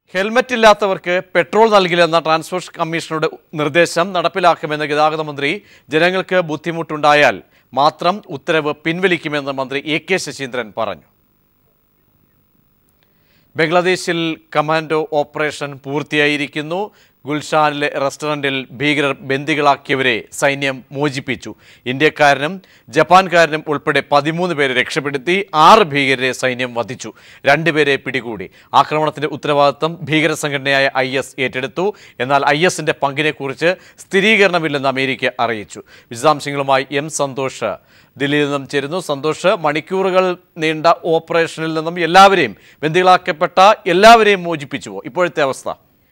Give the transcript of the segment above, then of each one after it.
helmet ഇല്ലാത്തവർക്ക് petrol നൽകില്ലെന്ന transport കമ്മീഷനുടെ നിർദ്ദേശം നടപ്പിലാക്കുമെന്ന് ഗതാഗത മന്ത്രി ജനങ്ങൾക്ക് ബുദ്ധിമുട്ടുണ്ടായാൽ മാത്രം ഉത്തരവ് പിൻവലിക്കുമെന്ന് മന്ത്രി എ കെ ശശീന്ദ്രൻ പറഞ്ഞു ബംഗ്ലാദേശിൽ കമാൻഡോ ഓപ്പറേഷൻ പൂർത്തിയായിരിക്കുന്നു ഗുൽഷാനിലെ റെസ്റ്റോറൻറ്റിൽ ഭീകരർ ബന്ദികളാക്കിയവരെ സൈന്യം മോചിപ്പിച്ചു ഇന്ത്യക്കാരനും ജപ്പാൻകാരനും ഉൾപ്പെടെ പതിമൂന്ന് പേരെ രക്ഷപ്പെടുത്തി ആറ് ഭീകരരെ സൈന്യം വധിച്ചു രണ്ടുപേരെ പിടികൂടി ആക്രമണത്തിന്റെ ഉത്തരവാദിത്തം ഭീകര സംഘടനയായ ഐ എസ് ഏറ്റെടുത്തു എന്നാൽ ഐ എസിന്റെ പങ്കിനെക്കുറിച്ച് സ്ഥിരീകരണമില്ലെന്ന് അമേരിക്ക അറിയിച്ചു വിശദാംശങ്ങളുമായി എം സന്തോഷ് ദില്ലിയിൽ നിന്നും ചേരുന്നു സന്തോഷ് മണിക്കൂറുകൾ നീണ്ട ഓപ്പറേഷനിൽ നിന്നും എല്ലാവരെയും ബന്ദികളാക്കപ്പെട്ട എല്ലാവരെയും മോചിപ്പിച്ചുവോ ഇപ്പോഴത്തെ അവസ്ഥ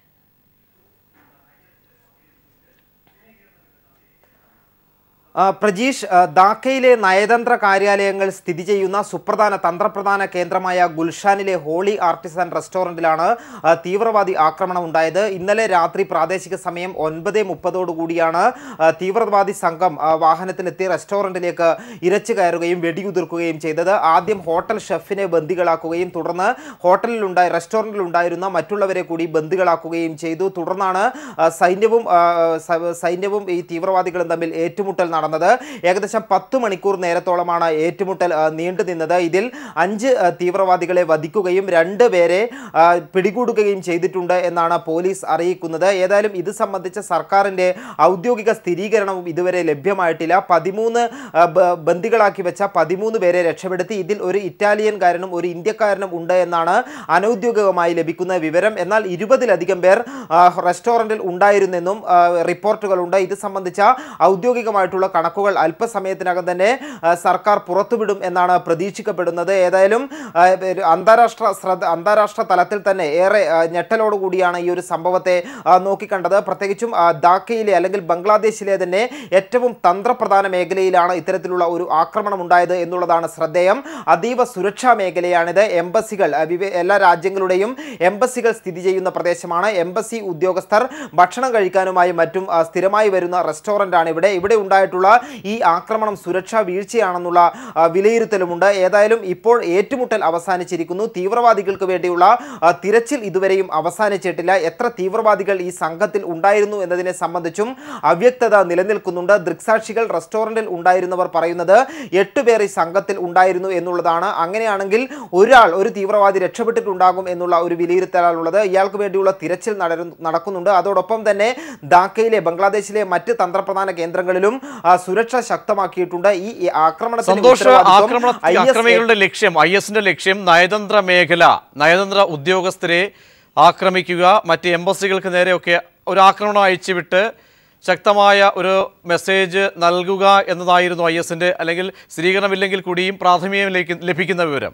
ആ, പ്രജീഷ് ആ, ധാക്കയിലെ നയതന്ത്ര കാര്യാലയങ്ങൾ സ്ഥിതി ചെയ്യുന്ന സുപ്രധാന തന്ത്രപ്രധാന കേന്ദ്രമായ ഗുൽഷാനിലെ ഹോളി ആർട്ടിസൺ റെസ്റ്റോറൻറ്റിലാണ് ആ, തീവ്രവാദി ആക്രമണം ഉണ്ടായത് ഇന്നലെ രാത്രി പ്രാദേശിക സമയം ഒൻപത് മുപ്പതോടുകൂടിയാണ് ആ, തീവ്രവാദി സംഘം ആ, വാഹനത്തിലെത്തി റെസ്റ്റോറൻറ്റിലേക്ക് ഇരച്ചു കയറുകയും വെടിയുതിർക്കുകയും ചെയ്തത് ആദ്യം ഹോട്ടൽ ഷെഫിനെ ബന്ദികളാക്കുകയും തുടർന്ന് ഹോട്ടലിലുണ്ടായ റെസ്റ്റോറൻറ്റിലുണ്ടായിരുന്ന മറ്റുള്ളവരെ കൂടി ബന്ദികളാക്കുകയും ചെയ്തു തുടർന്നാണ് ആ, സൈന്യവും ആ, സ- സൈന്യവും ഈ തീവ്രവാദികളും തമ്മിൽ ഏറ്റുമുട്ടൽ നടന്നത് ഏകദേശം പത്ത് മണിക്കൂർ നേരത്തോളമാണ് ഏറ്റുമുട്ടൽ ആ, നീണ്ടു നിന്നത് ഇതിൽ അഞ്ച് ആ, തീവ്രവാദികളെ വധിക്കുകയും രണ്ട് പേരെ ആ, പിടികൂടുകയും ചെയ്തിട്ടുണ്ട് എന്നാണ് പോലീസ് അറിയിക്കുന്നത് ഏതായാലും ഇത് സംബന്ധിച്ച സർക്കാരിൻ്റെ ഔദ്യോഗിക സ്ഥിരീകരണവും ഇതുവരെ ലഭ്യമായിട്ടില്ല പതിമൂന്ന് ആ, ബ- ബന്ദികളാക്കി വെച്ച പതിമൂന്ന് പേരെ രക്ഷപ്പെടുത്തി ഇതിൽ ഒരു ഇറ്റാലിയൻകാരനും ഒരു ഇന്ത്യക്കാരനും ഉണ്ട് എന്നാണ് അനൗദ്യോഗികമായി ലഭിക്കുന്ന വിവരം എന്നാൽ ഇരുപതിലധികം പേർ ആ, റെസ്റ്റോറൻറ്റിൽ ഉണ്ടായിരുന്നെന്നും ആ, റിപ്പോർട്ടുകളുണ്ട് ഇത് സംബന്ധിച്ച ഔദ്യോഗികമായിട്ടുള്ള കണക്കുകൾ അല്പസമയത്തിനകം തന്നെ ആ, സർക്കാർ പുറത്തുവിടും എന്നാണ് പ്രതീക്ഷിക്കപ്പെടുന്നത് ഏതായാലും ആ, ഒരു അന്താരാഷ്ട്ര ശ്രദ്ധ അന്താരാഷ്ട്ര തലത്തിൽ തന്നെ ഏറെ ആ, ഞെട്ടലോടുകൂടിയാണ് ഈ ഒരു സംഭവത്തെ ആ, നോക്കിക്കണ്ടത് പ്രത്യേകിച്ചും ആ, ധാക്കയിലെ അല്ലെങ്കിൽ ബംഗ്ലാദേശിലെ തന്നെ ഏറ്റവും തന്ത്രപ്രധാന മേഖലയിലാണ് ഇത്തരത്തിലുള്ള ഒരു ആക്രമണം ഉണ്ടായത് എന്നുള്ളതാണ് ശ്രദ്ധേയം അതീവ സുരക്ഷാ മേഖലയാണിത് എംബസികൾ ആ, വിവ- എല്ലാ രാജ്യങ്ങളുടെയും എംബസികൾ സ്ഥിതി ചെയ്യുന്ന പ്രദേശമാണ് എംബസി ഉദ്യോഗസ്ഥർ ഭക്ഷണം കഴിക്കാനുമായി മറ്റും ആ, സ്ഥിരമായി വരുന്ന റെസ്റ്റോറൻ്റ് ആണ് ഇവിടെ ഇവിടെ ഉണ്ടായിട്ടുള്ള ഈ ആക്രമണം സുരക്ഷാ വീഴ്ചയാണെന്നുള്ള ആ, വിലയിരുത്തലുമുണ്ട് ഏതായാലും ഇപ്പോൾ ഏറ്റുമുട്ടൽ അവസാനിച്ചിരിക്കുന്നു തീവ്രവാദികൾക്ക് വേണ്ടിയുള്ള ആ, തിരച്ചിൽ ഇതുവരെയും അവസാനിച്ചിട്ടില്ല എത്ര തീവ്രവാദികൾ ഈ സംഘത്തിൽ ഉണ്ടായിരുന്നു എന്നതിനെ സംബന്ധിച്ചും അവ്യക്തത നിലനിൽക്കുന്നുണ്ട് ദൃക്സാക്ഷികൾ റെസ്റ്റോറൻറ്റിൽ ഉണ്ടായിരുന്നവർ പറയുന്നത് എട്ട് പേർ ഈ സംഘത്തിൽ ഉണ്ടായിരുന്നു എന്നുള്ളതാണ് അങ്ങനെയാണെങ്കിൽ ഒരാൾ ഒരു തീവ്രവാദി രക്ഷപ്പെട്ടിട്ടുണ്ടാകും എന്നുള്ള ഒരു വിലയിരുത്തലാണുള്ളത് ഇയാൾക്ക് വേണ്ടിയുള്ള തിരച്ചിൽ നടരു- നടക്കുന്നുണ്ട് അതോടൊപ്പം തന്നെ ധാക്കയിലെ ബംഗ്ലാദേശിലെ മറ്റ് തന്ത്രപ്രധാന കേന്ദ്രങ്ങളിലും ആ, സുരക്ഷ ശക്തമാക്കിയിട്ടുണ്ട് ഈ ഈ ആക്രമണത്തിന്റെ സന്തോഷ് ഉത്തരവാദിത്വം ആക്രമണ IS ആക്രമികളുടെ ലക്ഷ്യം ഐ എസിന്റെ ലക്ഷ്യം നയതന്ത്ര മേഖല നയതന്ത്ര ഉദ്യോഗസ്ഥരെ ആക്രമിക്കുക മറ്റ് എംബസികൾക്ക് നേരെയൊക്കെ ഒരു ആക്രമണം അയച്ചുവിട്ട് ശക്തമായ ഒരു മെസ്സേജ് നൽകുക എന്നതായിരുന്നു ഐ എസിന്റെ അല്ലെങ്കിൽ സ്ഥിരീകരണമില്ലെങ്കിൽ കൂടിയും പ്രാഥമികമായി ലഭിക്കുന്ന വിവരം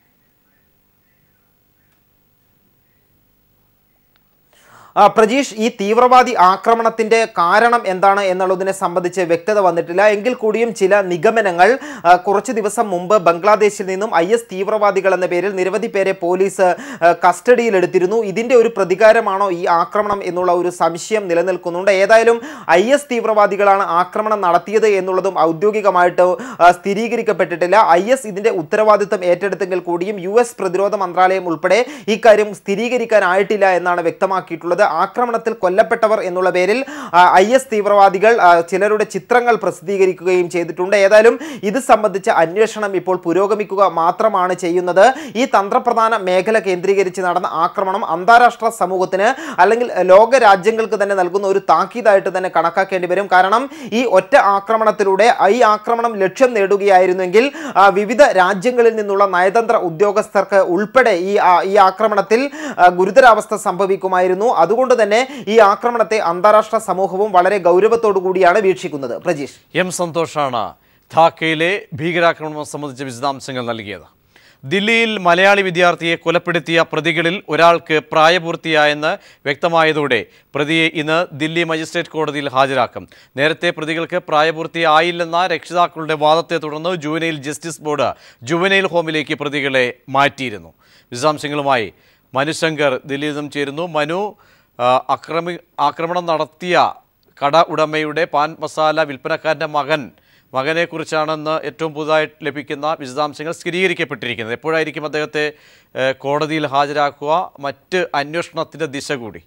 ആ, പ്രജീഷ് ഈ തീവ്രവാദി ആക്രമണത്തിന്റെ കാരണം എന്താണ് എന്നുള്ളതിനെ സംബന്ധിച്ച് വ്യക്തത വന്നിട്ടില്ല എങ്കിൽ കൂടിയും ചില നിഗമനങ്ങൾ ആ, കുറച്ച് ദിവസം മുമ്പ് ബംഗ്ലാദേശിൽ നിന്നും ഐ എസ് തീവ്രവാദികൾ എന്ന പേരിൽ നിരവധി പേരെ പോലീസ് ആ, കസ്റ്റഡിയിലെടുത്തിരുന്നു ഇതിന്റെ ഒരു പ്രതികാരമാണോ ഈ ആക്രമണം എന്നുള്ള ഒരു സംശയം നിലനിൽക്കുന്നുണ്ട് ഏതായാലും ഐ എസ് തീവ്രവാദികളാണ് ആക്രമണം നടത്തിയത് എന്നുള്ളതും ഔദ്യോഗികമായിട്ട് ആ, സ്ഥിരീകരിക്കപ്പെട്ടിട്ടില്ല ഐ എസ് ഇതിന്റെ ഉത്തരവാദിത്തം ഏറ്റെടുത്തെങ്കിൽ കൂടിയും യു എസ് പ്രതിരോധ മന്ത്രാലയം ഉൾപ്പെടെ ഇക്കാര്യം സ്ഥിരീകരിക്കാനായിട്ടില്ല എന്നാണ് വ്യക്തമാക്കിയിട്ടുള്ളത് ആക്രമണത്തിൽ കൊല്ലപ്പെട്ടവർ എന്നുള്ള പേരിൽ ഐ എസ് തീവ്രവാദികൾ ആ, ചിലരുടെ ചിത്രങ്ങൾ പ്രസിദ്ധീകരിക്കുകയും ചെയ്തിട്ടുണ്ട് ഏതായാലും ഇത് സംബന്ധിച്ച അന്വേഷണം ഇപ്പോൾ പുരോഗമിക്കുക മാത്രമാണ് ചെയ്യുന്നത് ഈ തന്ത്രപ്രധാന മേഖല കേന്ദ്രീകരിച്ച് നടന്ന ആക്രമണം അന്താരാഷ്ട്ര സമൂഹത്തിന് അല്ലെങ്കിൽ ലോക രാജ്യങ്ങൾക്ക് തന്നെ നൽകുന്ന ഒരു താക്കീതായിട്ട് തന്നെ കണക്കാക്കേണ്ടി വരും കാരണം ഈ ഒറ്റ ആക്രമണത്തിലൂടെ ഈ ആക്രമണം ലക്ഷ്യം നേടുകയായിരുന്നെങ്കിൽ ആ, വിവിധ രാജ്യങ്ങളിൽ നിന്നുള്ള നയതന്ത്ര ഉദ്യോഗസ്ഥർക്ക് ഉൾപ്പെടെ ഈ ആ- ഈ ആക്രമണത്തിൽ ആ, ഗുരുതരാവസ്ഥ സംഭവിക്കുമായിരുന്നു അതുകൊണ്ട് തന്നെ ഈ ആക്രമണത്തെ അന്താരാഷ്ട്ര സമൂഹവും വളരെ ഗൗരവത്തോടു കൂടിയാണ് വീക്ഷിക്കുന്നത് പ്രജീഷ് എം സന്തോഷാണ് ധാക്കയിലെ ഭീകരാക്രമണം സംബന്ധിച്ച വിശദാംശങ്ങൾ നൽകിയത് ദില്ലിയിൽ മലയാളി വിദ്യാർത്ഥിയെ കൊലപ്പെടുത്തിയ പ്രതികളിൽ ഒരാൾക്ക് പ്രായപൂർത്തിയായെന്ന് വ്യക്തമായതോടെ പ്രതിയെ ഇന്ന് ദില്ലി മജിസ്ട്രേറ്റ് കോടതിയിൽ ഹാജരാക്കും നേരത്തെ പ്രതികൾക്ക് പ്രായപൂർത്തിയായില്ലെന്ന രക്ഷിതാക്കളുടെ വാദത്തെ തുടർന്ന് ജുവനൈൽ ജസ്റ്റിസ് ബോർഡ് ജുവനൈൽ ഹോമിലേക്ക് പ്രതികളെ മാറ്റിയിരുന്നു വിശദാംശങ്ങളുമായി മനുശങ്കർ ദില്ലിയിൽ നിന്നും ചേരുന്നു മനു ആ, അക്രമി ആക്രമണം നടത്തിയ കട ഉടമയുടെ പാൻ മസാല വിൽപ്പനക്കാരൻ്റെ മകൻ മകനെക്കുറിച്ചാണെന്ന് ഏറ്റവും പുതുതായി ലഭിക്കുന്ന വിശദാംശങ്ങൾ സ്ഥിരീകരിക്കപ്പെട്ടിരിക്കുന്നത് എപ്പോഴായിരിക്കും അദ്ദേഹത്തെ ഏഹ്, കോടതിയിൽ ഹാജരാക്കുക മറ്റ് അന്വേഷണത്തിൻ്റെ ദിശ കൂടി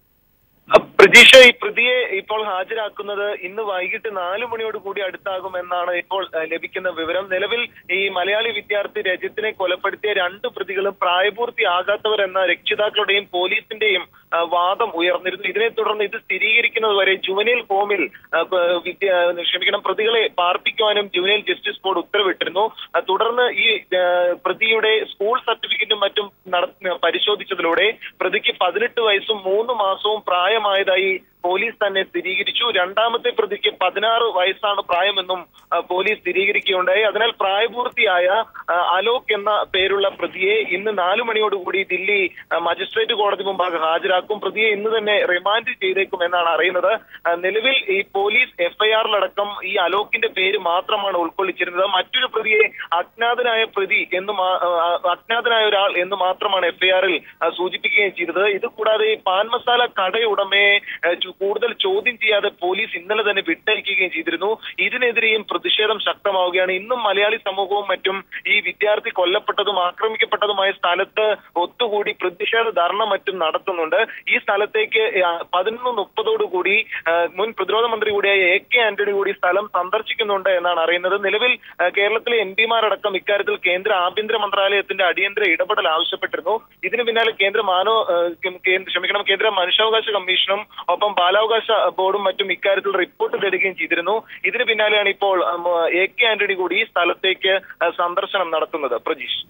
പ്രതീക്ഷ ഈ പ്രതിയെ ഇപ്പോൾ ഹാജരാക്കുന്നത് ഇന്ന് വൈകിട്ട് നാലു മണിയോട് കൂടി അടുത്താകുമെന്നാണ് ഇപ്പോൾ ഏഹ്, ലഭിക്കുന്ന വിവരം നിലവിൽ ഈ മലയാളി വിദ്യാർത്ഥി രജിത്തിനെ കൊലപ്പെടുത്തിയ രണ്ട് പ്രതികളും പ്രായപൂർത്തിയാകാത്തവർ എന്ന രക്ഷിതാക്കളുടെയും പോലീസിന്റെയും ആ, വാദം ഉയർന്നിരുന്നു ഇതിനെ തുടർന്ന് ഇത് സ്ഥിരീകരിക്കുന്നത് വരെ ജുവനൈൽ ഹോമിൽ ആ, പ- വിദ്യ ക്ഷമിക്കണം പ്രതികളെ പാർപ്പിക്കുവാനും ജുവനൈൽ ജസ്റ്റിസ് ബോർഡ് ഉത്തരവിട്ടിരുന്നു ആ, തുടർന്ന് ഈ ആ, പ്രതിയുടെ സ്കൂൾ സർട്ടിഫിക്കറ്റും മറ്റും നട- പരിശോധിച്ചതിലൂടെ പ്രതിക്ക് പതിനെട്ട് വയസ്സും മൂന്ന് മാസവും പ്രായമായതായി പോലീസ് തന്നെ സ്ഥിരീകരിച്ചു രണ്ടാമത്തെ പ്രതിക്ക് പതിനാറ് വയസ്സാണ് പ്രായമെന്നും ആ, പോലീസ് സ്ഥിരീകരിക്കുകയുണ്ടായി അതിനാൽ പ്രായപൂർത്തിയായ ആ, അലോക് എന്ന പേരുള്ള പ്രതിയെ ഇന്ന് നാലു മണിയോടുകൂടി ദില്ലി ആ, മജിസ്ട്രേറ്റ് കോടതി മുമ്പാകെ ഹാജരാക്കും പ്രതിയെ ഇന്ന് തന്നെ റിമാൻഡ് ചെയ്തേക്കും എന്നാണ് അറിയുന്നത് ആ, നിലവിൽ ഈ പോലീസ് എഫ്ഐആറിലടക്കം ഈ അലോക്കിന്റെ പേര് മാത്രമാണ് ഉൾക്കൊള്ളിച്ചിരുന്നത് മറ്റൊരു പ്രതിയെ അജ്ഞാതനായ പ്രതി എന്ന് മാ- ആ, അജ്ഞാതനായ ഒരാൾ എന്ന് മാത്രമാണ് എഫ്ഐആറിൽ സൂചിപ്പിക്കുകയും ചെയ്തത് ഇത് കൂടാതെ ഈ പാൻ മസാല കടയുടമയെ ആ, ചു- കൂടുതൽ ചോദ്യം ചെയ്യാതെ പോലീസ് ഇന്നലെ തന്നെ വിട്ടയക്കുകയും ചെയ്തിരുന്നു ഇതിനെതിരെയും പ്രതിഷേധം ശക്തമാവുകയാണ് ഇന്നും മലയാളി സമൂഹവും മറ്റും ഈ വിദ്യാർത്ഥി കൊല്ലപ്പെട്ടതും ആക്രമിക്കപ്പെട്ടതുമായ സ്ഥലത്ത് ഒത്തുകൂടി പ്രതിഷേധ ധർണ മറ്റും നടത്തുന്നുണ്ട് ഈ സ്ഥലത്തേക്ക് ആ, പതിനൊന്ന് മുപ്പതോടുകൂടി ആ, മുൻ പ്രതിരോധ മന്ത്രി കൂടിയായ എ കെ ആന്റണി കൂടി സ്ഥലം സന്ദർശിക്കുന്നുണ്ട് എന്നാണ് അറിയുന്നത് നിലവിൽ ആ, കേരളത്തിലെ എം പിമാരടക്കം ഇക്കാര്യത്തിൽ കേന്ദ്ര ആഭ്യന്തര മന്ത്രാലയത്തിന്റെ അടിയന്തര ഇടപെടൽ ആവശ്യപ്പെട്ടിരുന്നു ഇതിന് പിന്നാലെ കേന്ദ്ര മാനവ ആ, കേ- കേന്ദ്ര- ക്ഷമിക്കണം കേന്ദ്ര മനുഷ്യാവകാശ കമ്മീഷനും ഒപ്പം ബാലാവകാശ ബോർഡും മറ്റും ഇക്കാര്യത്തിൽ റിപ്പോർട്ട് തരികയും ചെയ്തിരുന്നു ഇതിന് പിന്നാലെയാണ് ഇപ്പോൾ ഉം, എ കെ ആന്റണി കൂടി ഈ സ്ഥലത്തേക്ക് ആ, സന്ദർശനം നടത്തുന്നത് പ്രജീഷ്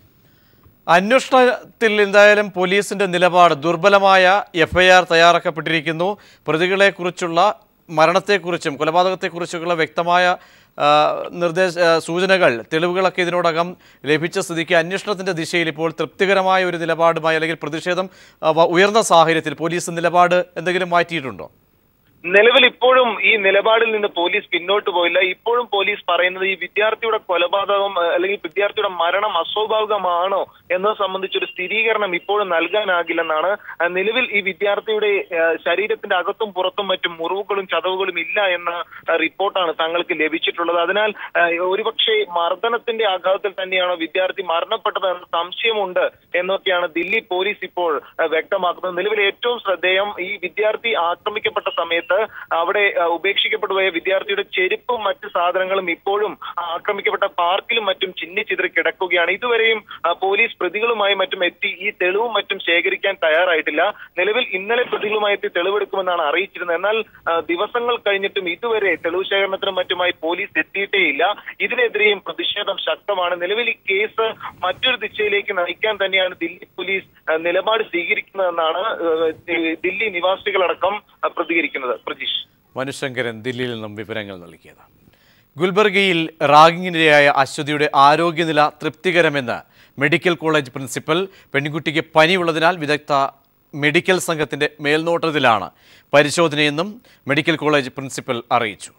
അന്വേഷണത്തിൽ എന്തായാലും പോലീസിന്റെ നിലപാട് ദുർബലമായ എഫ്ഐആർ തയ്യാറാക്കപ്പെട്ടിരിക്കുന്നു പ്രതികളെക്കുറിച്ചുള്ള മരണത്തെക്കുറിച്ചും കൊലപാതകത്തെക്കുറിച്ചുള്ള വ്യക്തമായ ആ, നിർദ്ദേശ ആ, സൂചനകൾ തെളിവുകളൊക്കെ ഇതിനോടകം ലഭിച്ച സ്ഥിതിക്ക് അന്വേഷണത്തിന്റെ ദിശയിൽ ഇപ്പോൾ തൃപ്തികരമായ ഒരു നിലപാടുമായി അല്ലെങ്കിൽ പ്രതിഷേധം ആ, വ- ഉയർന്ന സാഹചര്യത്തിൽ പോലീസ് നിലപാട് എന്തെങ്കിലും മാറ്റിയിട്ടുണ്ടോ നിലവിൽ ഇപ്പോഴും ഈ നിലപാടിൽ നിന്ന് പോലീസ് പിന്നോട്ട് പോയില്ല ഇപ്പോഴും പോലീസ് പറയുന്നത് ഈ വിദ്യാർത്ഥിയുടെ കൊലപാതകം അഹ് അല്ലെങ്കിൽ വിദ്യാർത്ഥിയുടെ മരണം അസ്വാഭാവികമാണോ എന്നത് സംബന്ധിച്ചൊരു സ്ഥിരീകരണം ഇപ്പോഴും നൽകാനാകില്ലെന്നാണ് അഹ് നിലവിൽ ഈ വിദ്യാർത്ഥിയുടെ അഹ് ശരീരത്തിന്റെ അകത്തും പുറത്തും മറ്റും മുറിവുകളും ചതവുകളും ഇല്ല എന്ന അഹ് റിപ്പോർട്ടാണ് തങ്ങൾക്ക് ലഭിച്ചിട്ടുള്ളത് അതിനാൽ അഹ് ഒരുപക്ഷെ മർദ്ദനത്തിന്റെ ആഘാതത്തിൽ തന്നെയാണോ വിദ്യാർത്ഥി മരണപ്പെട്ടത് എന്ന സംശയമുണ്ട് എന്നൊക്കെയാണ് ദില്ലി പോലീസ് ഇപ്പോൾ അഹ് വ്യക്തമാക്കുന്നത് നിലവിൽ ഏറ്റവും ശ്രദ്ധേയം ഈ വിദ്യാർത്ഥി ആക്രമിക്കപ്പെട്ട സമയത്ത് അവിടെ അഹ് ഉപേക്ഷിക്കപ്പെടുകയ വിദ്യാർത്ഥിയുടെ ചെരുപ്പും മറ്റ് സാധനങ്ങളും ഇപ്പോഴും ആക്രമിക്കപ്പെട്ട പാർക്കിലും മറ്റും ചിന്നിച്ചിതറി കിടക്കുകയാണ് ഇതുവരെയും അഹ് പോലീസ് പ്രതികളുമായി മറ്റും എത്തി ഈ തെളിവും മറ്റും ശേഖരിക്കാൻ തയ്യാറായിട്ടില്ല നിലവിൽ ഇന്നലെ പ്രതികളുമായി എത്തി തെളിവെടുക്കുമെന്നാണ് അറിയിച്ചിരുന്നത് എന്നാൽ അഹ് ദിവസങ്ങൾ കഴിഞ്ഞിട്ടും ഇതുവരെ തെളിവ് ശേഖരണത്തിനും മറ്റുമായി പോലീസ് എത്തിയിട്ടേയില്ല ഇതിനെതിരെയും പ്രതിഷേധം ശക്തമാണ് നിലവിൽ ഈ കേസ് മറ്റൊരു ദിശയിലേക്ക് നയിക്കാൻ തന്നെയാണ് ദില്ലി പോലീസ് അഹ് നിലപാട് സ്വീകരിക്കുന്നതെന്നാണ് അഹ് ദില്ലി നിവാസികളടക്കം അഹ് പ്രതികരിക്കുന്നത് പ്രജീഷ് മനുശങ്കരൻ ദില്ലിയിൽ നിന്നും വിവരങ്ങൾ നൽകിയത് ഗുൽബർഗയിൽ റാഗിങ്ങിനിരയായ അശ്വതിയുടെ ആരോഗ്യനില തൃപ്തികരമെന്ന് മെഡിക്കൽ കോളേജ് പ്രിൻസിപ്പൽ പെൺകുട്ടിക്ക് പനിയുള്ളതിനാൽ വിദഗ്ധ മെഡിക്കൽ സംഘത്തിന്റെ മേൽനോട്ടത്തിലാണ് പരിശോധനയെന്നും മെഡിക്കൽ കോളേജ് പ്രിൻസിപ്പൽ അറിയിച്ചു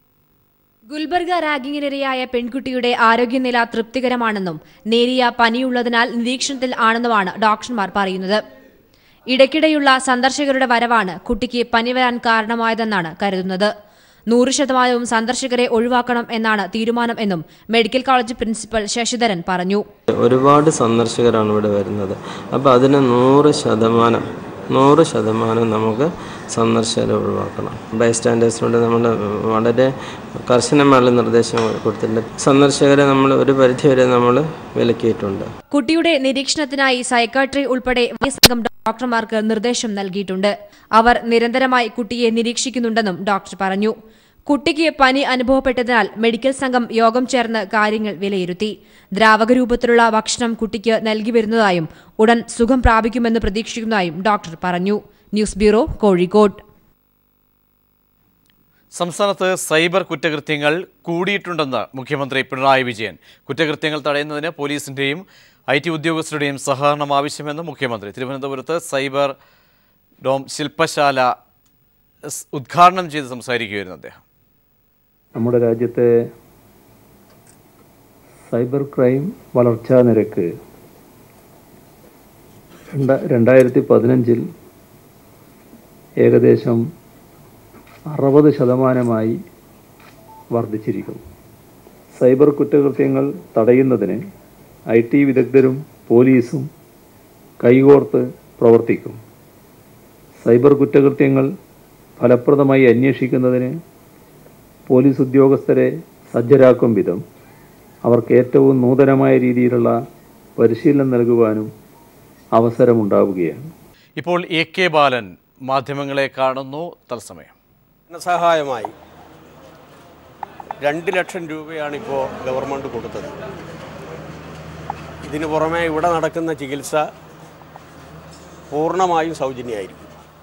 ഗുൽബർഗ റാഗിങ്ങിനിരയായ പെൺകുട്ടിയുടെ ആരോഗ്യനില തൃപ്തികരമാണെന്നും നേരിയ പനിയുള്ളതിനാൽ നിരീക്ഷണത്തിൽ ആണെന്നുമാണ് ഡോക്ടർമാർ പറയുന്നത് ഇടയ്ക്കിടെയുള്ള സന്ദർശകരുടെ വരവാണ് കുട്ടിക്ക് പനി വരാൻ കാരണമായതെന്നാണ് കരുതുന്നത് നൂറ് ശതമാനവും സന്ദർശകരെ ഒഴിവാക്കണം എന്നാണ് തീരുമാനം എന്നും മെഡിക്കൽ കോളേജ് പ്രിൻസിപ്പൽ ശശിധരൻ പറഞ്ഞു ഒരുപാട് സന്ദർശകരാണ് ഇവിടെ വരുന്നത് അപ്പോൾ അതിന് നൂറ് ശതമാനം നൂറ് ശതമാനം നമുക്ക് സന്ദർശകരെ ഒഴിവാക്കണം ബൈസ്റ്റാൻഡേഴ്സിനോട് നമ്മൾ വളരെ കർശനമായ നിർദ്ദേശം കൊടുത്തിട്ടുണ്ട് സന്ദർശകരെ നമ്മൾ ഒരു പരിധിവരെ നമ്മൾ വിലക്കിയിട്ടുണ്ട് കുട്ടിയുടെ നിരീക്ഷണത്തിനായി സൈക്കാട്രി ഉൾപ്പെടെ വലിയ സംഘം ഡോക്ടർമാർക്ക് നിർദ്ദേശം നൽകിയിട്ടുണ്ട് അവർ നിരന്തരമായി കുട്ടിയെ നിരീക്ഷിക്കുന്നുണ്ടെന്നും ഡോക്ടർ പറഞ്ഞു കുട്ടിക്ക് പനി അനുഭവപ്പെട്ടതിനാൽ മെഡിക്കൽ സംഘം യോഗം ചേർന്ന് കാര്യങ്ങൾ വിലയിരുത്തി ദ്രാവക രൂപത്തിലുള്ള ഭക്ഷണം കുട്ടിക്ക് നൽകി വരുന്നതായും ഉടൻ സുഖം പ്രാപിക്കുമെന്ന് പ്രതീക്ഷിക്കുന്നതായും ഡോക്ടർ പറഞ്ഞു ന്യൂസ് ബ്യൂറോ കോഴിക്കോട് സംസ്ഥാനത്ത് സൈബർ കുറ്റകൃത്യങ്ങൾ കൂടിയിട്ടുണ്ടെന്ന് മുഖ്യമന്ത്രി പിണറായി വിജയൻ കുറ്റകൃത്യങ്ങൾ തടയുന്നതിന് പോലീസിന്റെയും ഐ ടി ഉദ്യോഗസ്ഥരുടെയും സഹകരണം ആവശ്യമെന്ന് മുഖ്യമന്ത്രി തിരുവനന്തപുരത്ത് സൈബർ ഡോം ശില്പശാല സ് ഉദ്ഘാടനം ചെയ്ത് സംസാരിക്കുകയായിരുന്നു അദ്ദേഹം നമ്മുടെ രാജ്യത്തെ സൈബർ ക്രൈം വളർച്ചാ നിരക്ക് രണ്ട രണ്ടായിരത്തി പതിനഞ്ചിൽ ഏകദേശം അറുപത് ശതമാനമായി വർദ്ധിച്ചിരിക്കുന്നു സൈബർ കുറ്റകൃത്യങ്ങൾ തടയുന്നതിന് ഐ ടി വിദഗ്ധരും പോലീസും കൈകോർത്ത് പ്രവർത്തിക്കും സൈബർ കുറ്റകൃത്യങ്ങൾ ഫലപ്രദമായി അന്വേഷിക്കുന്നതിന് പോലീസ് ഉദ്യോഗസ്ഥരെ സജ്ജരാക്കും വിധം അവർക്ക് ഏറ്റവും നൂതനമായ രീതിയിലുള്ള പരിശീലനം നൽകുവാനും അവസരമുണ്ടാവുകയാണ് ഇപ്പോൾ എ കെ ബാലൻ മാധ്യമങ്ങളെ കാണുന്നു തത്സമയം ധനസഹായമായി രണ്ട് ലക്ഷം രൂപയാണ് ഇപ്പോൾ ഗവൺമെൻറ് കൊടുത്തത് ഇതിനു പുറമെ ഇവിടെ നടക്കുന്ന ചികിത്സ പൂർണ്ണമായും സൗജന്യമായിരിക്കും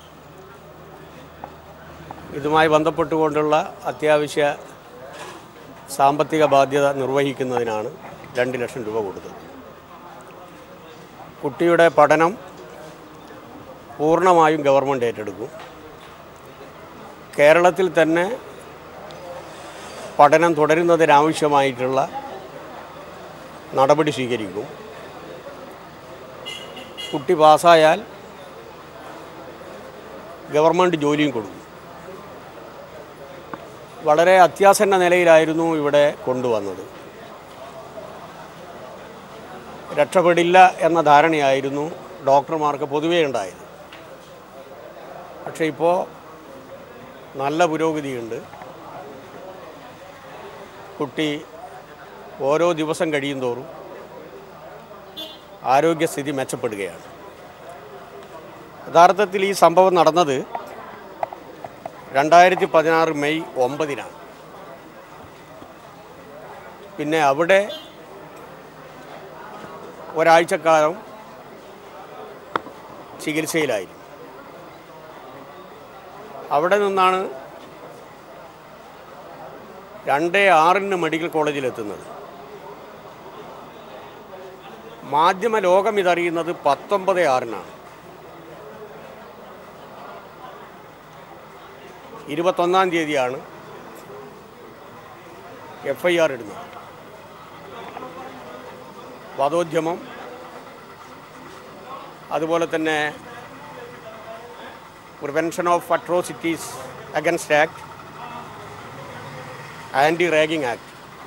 ഇതുമായി ബന്ധപ്പെട്ടുകൊണ്ടുള്ള അത്യാവശ്യ സാമ്പത്തിക ബാധ്യത നിർവഹിക്കുന്നതിനാണ് രണ്ട് ലക്ഷം രൂപ കൊടുത്തത് കുട്ടിയുടെ പഠനം പൂർണ്ണമായും ഗവൺമെൻറ് ഏറ്റെടുക്കും കേരളത്തിൽ തന്നെ പഠനം തുടരുന്നതിനാവശ്യമായിട്ടുള്ള നടപടി സ്വീകരിക്കും കുട്ടി പാസ്സായാൽ ഗവൺമെൻറ് ജോലിയും കൊടുക്കും വളരെ അത്യാസന്ന നിലയിലായിരുന്നു ഇവിടെ കൊണ്ടുവന്നത് രക്ഷപ്പെടില്ല എന്ന ധാരണയായിരുന്നു ഡോക്ടർമാർക്ക് പൊതുവേ ഉണ്ടായത് പക്ഷേ ഇപ്പോൾ നല്ല പുരോഗതിയുണ്ട് കുട്ടി ഓരോ ദിവസം കഴിയും തോറും ആരോഗ്യസ്ഥിതി മെച്ചപ്പെടുകയാണ് യഥാർത്ഥത്തിൽ ഈ സംഭവം നടന്നത് രണ്ടായിരത്തി പതിനാറ് മെയ് ഒമ്പതിനാണ് പിന്നെ അവിടെ ഒരാഴ്ചക്കാലം ചികിത്സയിലായിരുന്നു അവിടെ നിന്നാണ് രണ്ട് ആറിന് മെഡിക്കൽ കോളേജിലെത്തുന്നത് മാധ്യമ ലോകം ഇതറിയുന്നത് പത്തൊമ്പത് ആറിനാണ് ഇരുപത്തൊന്നാം തീയതിയാണ് എഫ് ഐ ആർ ഇടുന്നത് വധോദ്യമം അതുപോലെ തന്നെ prevention of atrocities against act anti ragging act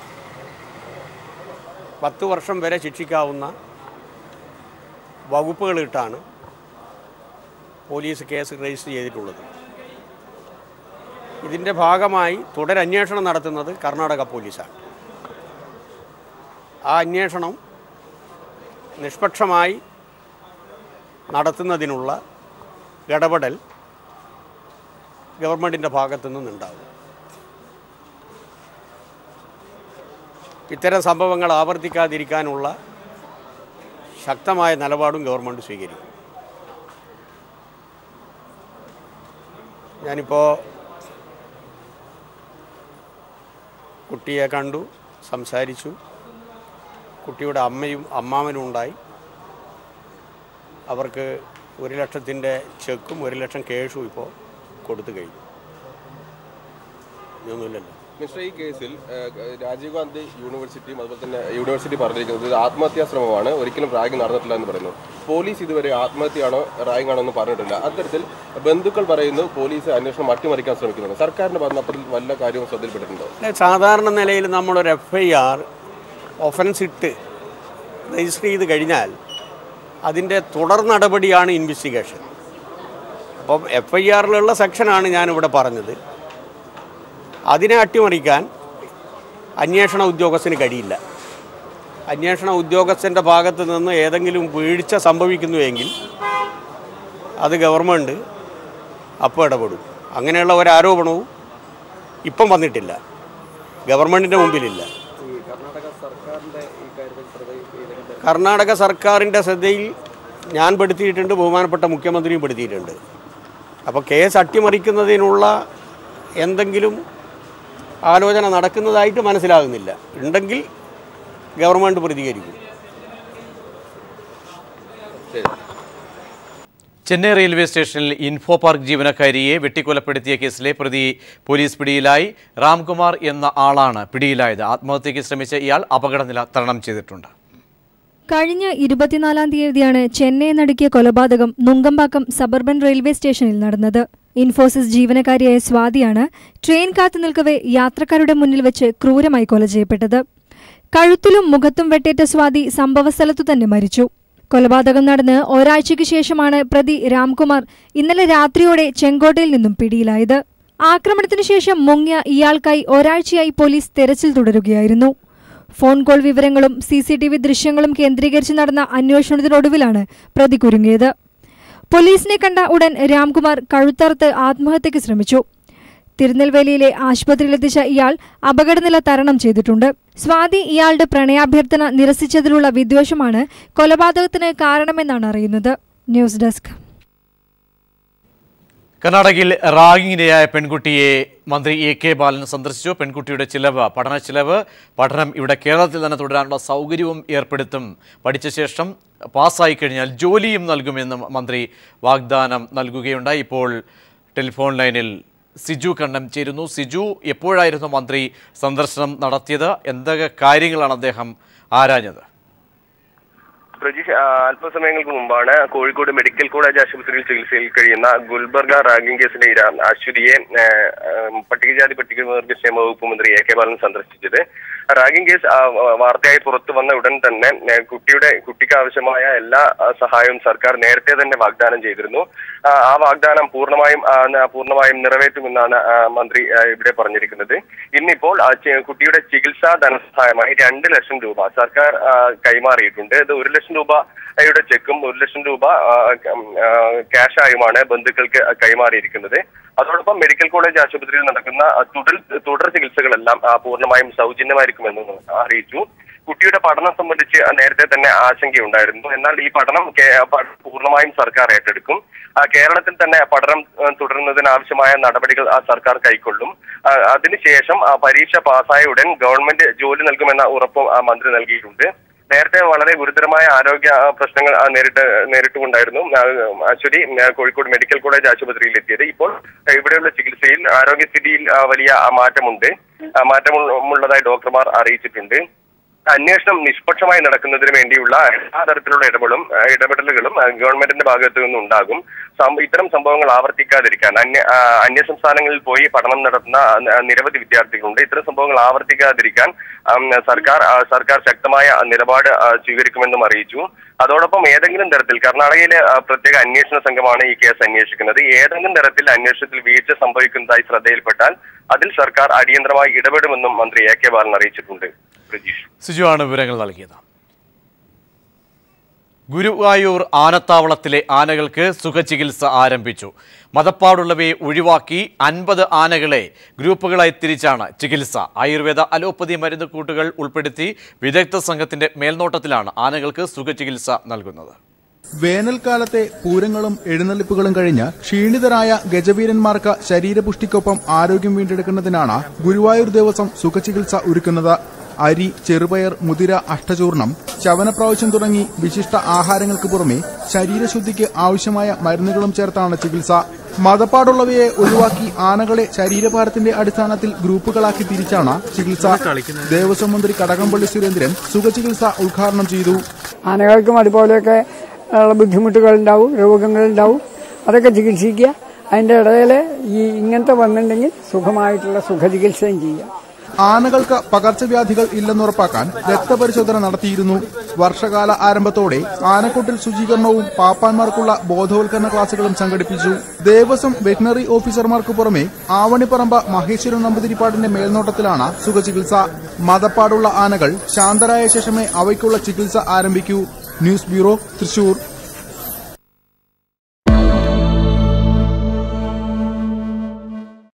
പത്ത് വർഷം വരെ ശിക്ഷിക്കാവുന്ന വകുപ്പുകളിട്ടാണ് പോലീസ് കേസ് രജിസ്റ്റർ ചെയ്തിട്ടുള്ളത് ഇതിൻ്റെ ഭാഗമായി തുടരന്വേഷണം നടത്തുന്നത് കർണാടക പോലീസാണ് ആ അന്വേഷണം നിഷ്പക്ഷമായി നടത്തുന്നതിനുള്ള ഇടപെടൽ ഗവൺമെൻറ്റിൻ്റെ ഭാഗത്തു നിന്നുണ്ടാവും ഇത്തരം സംഭവങ്ങൾ ആവർത്തിക്കാതിരിക്കാനുള്ള ശക്തമായ നിലപാടും ഗവൺമെൻറ് സ്വീകരിക്കും ഞാനിപ്പോൾ കുട്ടിയെ കണ്ടു സംസാരിച്ചു കുട്ടിയുടെ അമ്മയും അമ്മാവനും ഉണ്ടായി അവർക്ക് ഒരു ലക്ഷത്തിൻ്റെ ചെക്കും ഒരു ലക്ഷം കേഷും ഇപ്പോൾ കൊടുത്തു കഴിഞ്ഞു ഇതൊന്നുമില്ലല്ലോ മിസ്റ്റർ ഈ കേസിൽ ഏഹ്, രാജീവ് ഗാന്ധി യൂണിവേഴ്സിറ്റിയും അതുപോലെ തന്നെ യൂണിവേഴ്സിറ്റി പറഞ്ഞിരിക്കുന്നത് ഇത് ആത്മഹത്യാ ശ്രമമാണ് ഒരിക്കലും റാഗിംഗ് നടന്നിട്ടില്ല എന്ന് പറയുന്നു പോലീസ് ഇതുവരെ ആത്മഹത്യയാണോ റാഗിംഗ് ആണോ എന്ന് പറഞ്ഞിട്ടില്ല അത്തരത്തിൽ ബന്ധുക്കൾ പറയുന്നു പോലീസ് അന്വേഷണം അട്ടിമറിക്കാൻ ശ്രമിക്കുന്നുണ്ട് സർക്കാരിന്റെ ഭാഗത്ത് അപ്പത്തിൽ വല്ല കാര്യവും ശ്രദ്ധയിൽപ്പെട്ടിട്ടുണ്ടോ അല്ല, സാധാരണ നിലയിൽ നമ്മളൊരു എഫ് ഐ ആർ ഒഫൻസ് ഇട്ട് രജിസ്റ്റർ ചെയ്ത് കഴിഞ്ഞാൽ അതിൻ്റെ തുടർ നടപടിയാണ് ഇൻവെസ്റ്റിഗേഷൻ അപ്പം എഫ് ഐ ആറിലുള്ള സെക്ഷനാണ് ഞാനിവിടെ പറഞ്ഞത് അതിനെ അട്ടിമറിക്കാൻ അന്വേഷണ ഉദ്യോഗസ്ഥന് കഴിയില്ല അന്വേഷണ ഉദ്യോഗസ്ഥൻ്റെ ഭാഗത്ത് നിന്ന് ഏതെങ്കിലും വീഴ്ച സംഭവിക്കുന്നുവെങ്കിൽ അത് ഗവൺമെൻറ് അപ്പോൾ ഇടപെടും അങ്ങനെയുള്ള ഒരു ആരോപണവും ഇപ്പം വന്നിട്ടില്ല ഗവൺമെൻറ്റിൻ്റെ മുമ്പിലില്ല കർണാടക സർക്കാരിൻ്റെ ശ്രദ്ധയിൽ ഞാൻ പെടുത്തിയിട്ടുണ്ട് ബഹുമാനപ്പെട്ട മുഖ്യമന്ത്രിയും പെടുത്തിയിട്ടുണ്ട് അപ്പോൾ കേസ് അട്ടിമറിക്കുന്നതിനുള്ള എന്തെങ്കിലും ആലോചന നടക്കുന്നതായിട്ട് മനസ്സിലാകുന്നില്ല ഉണ്ടെങ്കിൽ ഗവൺമെൻറ് പ്രതികരിക്കും ചെന്നൈ റെയിൽവേ സ്റ്റേഷനിൽ ഇൻഫോ പാർക്ക് ജീവനക്കാരിയെ വെട്ടിക്കൊലപ്പെടുത്തിയ കേസിലെ പ്രതി പോലീസ് പിടിയിലായി രാംകുമാർ എന്ന ആളാണ് പിടിയിലായത് ആത്മഹത്യയ്ക്ക് ശ്രമിച്ച ഇയാൾ അപകടനില തരണം ചെയ്തിട്ടുണ്ട് കഴിഞ്ഞ ഇരുപത്തിനാലാം തീയതിയാണ് ചെന്നൈ നടുക്കിയ കൊലപാതകം നുങ്കമ്പാക്കം സബർബൻ റെയിൽവേ സ്റ്റേഷനിൽ നടന്നത് ഇൻഫോസിസ് ജീവനക്കാരിയായ സ്വാതിയാണ് ട്രെയിൻ കാത്തു നിൽക്കവെ യാത്രക്കാരുടെ മുന്നിൽ വെച്ച് ക്രൂരമായി കൊല ചെയ്യപ്പെട്ടത് കഴുത്തിലും മുഖത്തും വെട്ടേറ്റ സ്വാതി സംഭവസ്ഥലത്തു തന്നെ മരിച്ചു കൊലപാതകം നടന്ന് ഒരാഴ്ചയ്ക്ക് ശേഷമാണ് പ്രതി രാംകുമാർ ഇന്നലെ രാത്രിയോടെ ചെങ്കോട്ടയിൽ നിന്നും പിടിയിലായത് ആക്രമണത്തിനു ശേഷം മുങ്ങിയ ഇയാൾക്കായി ഒരാഴ്ചയായി പോലീസ് തെരച്ചിൽ തുടരുകയായിരുന്നു ഫോൺ കോൾ വിവരങ്ങളും സി സി ടി വി ദൃശ്യങ്ങളും കേന്ദ്രീകരിച്ച് നടന്ന അന്വേഷണത്തിനൊടുവിലാണ് പ്രതി കുരുങ്ങിയത് പോലീസിനെ കണ്ട ഉടൻ രാംകുമാർ കഴുത്തറുത്ത് ആത്മഹത്യയ്ക്ക് ശ്രമിച്ചു തിരുനെൽവേലിയിലെ ആശുപത്രിയിലെത്തിച്ച ഇയാൾ അപകടനില തരണം ചെയ്തിട്ടുണ്ട് സ്വാതി ഇയാളുടെ പ്രണയാഭ്യർത്ഥന നിരസിച്ചതിലുള്ള വിദ്വേഷമാണ് കൊലപാതകത്തിന് കാരണമെന്നാണ് അറിയുന്നത് ന്യൂസ് ഡെസ്ക് കർണാടകയിൽ റാഗിങ്ങിനിരയായ പെൺകുട്ടിയെ മന്ത്രി എ കെ ബാലൻ സന്ദർശിച്ചു പെൺകുട്ടിയുടെ ചിലവ് പഠന ചിലവ് പഠനം ഇവിടെ കേരളത്തിൽ തന്നെ തുടരാനുള്ള സൗകര്യവും ഏർപ്പെടുത്തും പഠിച്ച ശേഷം പാസ്സായി കഴിഞ്ഞാൽ ജോലിയും നൽകുമെന്നും മന്ത്രി വാഗ്ദാനം നൽകുകയുണ്ടായി ഇപ്പോൾ ടെലിഫോൺ ലൈനിൽ സിജു കണ്ണം ചേരുന്നു സിജു എപ്പോഴായിരുന്നു മന്ത്രി സന്ദർശനം നടത്തിയത് എന്തൊക്കെ കാര്യങ്ങളാണ് അദ്ദേഹം ആരാഞ്ഞത് പ്രജീഷ് ആ, അല്പസമയങ്ങൾക്ക് മുമ്പാണ് കോഴിക്കോട് മെഡിക്കൽ കോളേജ് ആശുപത്രിയിൽ ചികിത്സയിൽ കഴിയുന്ന ഗുൽബർഗ റാഗിംഗ് കേസിലെ ഇര അശ്വതിയെ ആ, ആ, പട്ടികജാതി പട്ടികവർഗ ക്ഷേമ വകുപ്പ് മന്ത്രി എ കെ ബാലൻ സന്ദർശിച്ചത് റാഗിംഗ് കേസ് ആ, വാർത്തയായി പുറത്തു വന്ന ഉടൻ തന്നെ ആ, കുട്ടിയുടെ കുട്ടിക്ക് ആവശ്യമായ എല്ലാ ആ, സഹായവും സർക്കാർ നേരത്തെ തന്നെ വാഗ്ദാനം ചെയ്തിരുന്നു ആ, ആ വാഗ്ദാനം പൂർണ്ണമായും ആ, ന- പൂർണ്ണമായും നിറവേറ്റുമെന്നാണ് ആ, മന്ത്രി ആ, ഇവിടെ പറഞ്ഞിരിക്കുന്നത് ഇന്നിപ്പോൾ ആ, ചെ- കുട്ടിയുടെ ചികിത്സാ ധനസഹായമായി രണ്ട് ലക്ഷം രൂപ സർക്കാർ ആ, കൈമാറിയിട്ടുണ്ട് ഇത് ഒരു ലക്ഷം രൂപയുടെ ചെക്കും ഒരു ലക്ഷം രൂപ ആ, ക- ആ, ക്യാഷായുമാണ് ബന്ധുക്കൾക്ക് കൈമാറിയിരിക്കുന്നത് അതോടൊപ്പം മെഡിക്കൽ കോളേജ് ആശുപത്രിയിൽ നടക്കുന്ന ആ, തുടർ തുടർ ചികിത്സകളെല്ലാം ആ, പൂർണ്ണമായും സൗജന്യമായിരിക്കുമെന്ന് അറിയിച്ചു കുട്ടിയുടെ പഠനം സംബന്ധിച്ച് നേരത്തെ തന്നെ ആശങ്കയുണ്ടായിരുന്നു എന്നാൽ ഈ പഠനം കേ- പ- പൂർണ്ണമായും സർക്കാർ ഏറ്റെടുക്കും ആ, കേരളത്തിൽ തന്നെ പഠനം ആ, തുടരുന്നതിന് ആവശ്യമായ നടപടികൾ ആ സർക്കാർ കൈക്കൊള്ളും ആ, അതിനുശേഷം ആ, പരീക്ഷ പാസ്സായ ഉടൻ ഗവൺമെന്റ് ജോലി നൽകുമെന്ന ഉറപ്പും ആ, മന്ത്രി നൽകിയിട്ടുണ്ട് നേരത്തെ വളരെ ഗുരുതരമായ ആരോഗ്യ ആ, പ്രശ്നങ്ങൾ ആ, നേരിട്ട് നേരിട്ടുകൊണ്ടായിരുന്നു ആ, അശ്വതി ആ, കോഴിക്കോട് മെഡിക്കൽ കോളേജ് ആശുപത്രിയിൽ എത്തിയത് ഇപ്പോൾ ആ, ഇവിടെയുള്ള ചികിത്സയിൽ ആരോഗ്യസ്ഥിതിയിൽ ആ, വലിയ ആ, മാറ്റമുണ്ട് ആ, മാറ്റമുള്ളതായി ഡോക്ടർമാർ അറിയിച്ചിട്ടുണ്ട് അന്വേഷണം നിഷ്പക്ഷമായി നടക്കുന്നതിന് വേണ്ടിയുള്ള എല്ലാ തരത്തിലുള്ള ഇടപെടലും ആ, ഇടപെടലുകളും ആ, ഗവൺമെന്റിന്റെ ഭാഗത്തു നിന്നുണ്ടാകും സം- ഇത്തരം സംഭവങ്ങൾ ആവർത്തിക്കാതിരിക്കാൻ അന്യ ആ, അന്യ സംസ്ഥാനങ്ങളിൽ പോയി പഠനം നടത്തുന്ന ആ, നിരവധി വിദ്യാർത്ഥികളുണ്ട് ഇത്തരം സംഭവങ്ങൾ ആവർത്തിക്കാതിരിക്കാൻ ആം, സർക്കാർ ആ, സർക്കാർ ശക്തമായ നിലപാട് ആ, സ്വീകരിക്കുമെന്നും അറിയിച്ചു അതോടൊപ്പം ഏതെങ്കിലും തരത്തിൽ കർണാടകയിലെ ആ, പ്രത്യേക അന്വേഷണ സംഘമാണ് ഈ കേസ് അന്വേഷിക്കുന്നത് ഏതെങ്കിലും തരത്തിൽ അന്വേഷണത്തിൽ വീഴ്ച സംഭവിക്കുന്നതായി ശ്രദ്ധയിൽപ്പെട്ടാൽ അതിൽ സർക്കാർ അടിയന്തരമായി ഇടപെടുമെന്നും മന്ത്രി എ കെ ബാലൻ അറിയിച്ചിട്ടുണ്ട് പ്രജീഷ് സിജു ആണ് വിവരങ്ങൾ നൽകിയത് ഗുരുവായൂർ ആനത്താവളത്തിലെ ആനകൾക്ക് സുഖചികിത്സ ആരംഭിച്ചു മതപ്പാടുള്ളവയെ ഒഴിവാക്കി അൻപത് ആനകളെ ഗ്രൂപ്പുകളായി തിരിച്ചാണ് ചികിത്സ ആയുർവേദ അലോപ്പതി മരുന്നുകൂട്ടുകൾ ഉൾപ്പെടുത്തി വിദഗ്ധ സംഘത്തിന്റെ മേൽനോട്ടത്തിലാണ് ആനകൾക്ക് സുഖചികിത്സ നൽകുന്നത് വേനൽക്കാലത്തെ പൂരങ്ങളും എഴുന്നള്ളിപ്പുകളും കഴിഞ്ഞ് ക്ഷീണിതരായ ഗജവീരന്മാർക്ക് ശരീരപുഷ്ടിക്കൊപ്പം ആരോഗ്യം വീണ്ടെടുക്കുന്നതിനാണ് ഗുരുവായൂർ ദേവസ്വം സുഖചികിത്സ ഒരുക്കുന്നത് അരി ചെറുപയർ മുതിര അഷ്ടചൂർണം ചവനപ്രാവശ്യം തുടങ്ങി വിശിഷ്ട ആഹാരങ്ങൾക്ക് പുറമെ ശരീരശുദ്ധിക്ക് ആവശ്യമായ മരുന്നുകളും ചേർത്താണ് ചികിത്സ മതപ്പാടുള്ളവയെ ഒഴിവാക്കി ആനകളെ ശരീരഭാരത്തിന്റെ അടിസ്ഥാനത്തിൽ ഗ്രൂപ്പുകളാക്കി തിരിച്ചാണ് ചികിത്സ ദേവസ്വം മന്ത്രി കടകംപള്ളി സുരേന്ദ്രൻ സുഖചികിത്സ ഉദ്ഘാടനം ചെയ്തു ആനകൾക്കും അതുപോലെയൊക്കെ ഉള്ള ബുദ്ധിമുട്ടുകളുണ്ടാവും രോഗങ്ങളുണ്ടാവും അതൊക്കെ ചികിത്സിക്കുക അതിൻ്റെ ഇടയിൽ ഈ ഇങ്ങനത്തെ വന്നിട്ടുണ്ടെങ്കിൽ സുഖമായിട്ടുള്ള സുഖചികിത്സയും ചെയ്യുക ആനകൾക്ക് പകർച്ചവ്യാധികൾ ഇല്ലെന്നുറപ്പാക്കാൻ രക്തപരിശോധന നടത്തിയിരുന്നു വർഷകാല ആരംഭത്തോടെ ആനക്കൂട്ടിൽ ശുചീകരണവും പാപ്പാന്മാർക്കുള്ള ബോധവൽക്കരണ ക്ലാസുകളും സംഘടിപ്പിച്ചു ദേവസ്വം വെറ്റിനറി ഓഫീസർമാർക്ക് പുറമെ ആവണിപ്പറമ്പ് മഹേശ്വരൻ നമ്പൂതിരിപ്പാടിന്റെ മേൽനോട്ടത്തിലാണ് സുഖചികിത്സ മതപ്പാടുള്ള ആനകൾ ശാന്തരായ ശേഷമേ അവയ്ക്കുള്ള ചികിത്സ ആരംഭിക്കൂ ന്യൂസ് ബ്യൂറോ തൃശൂർ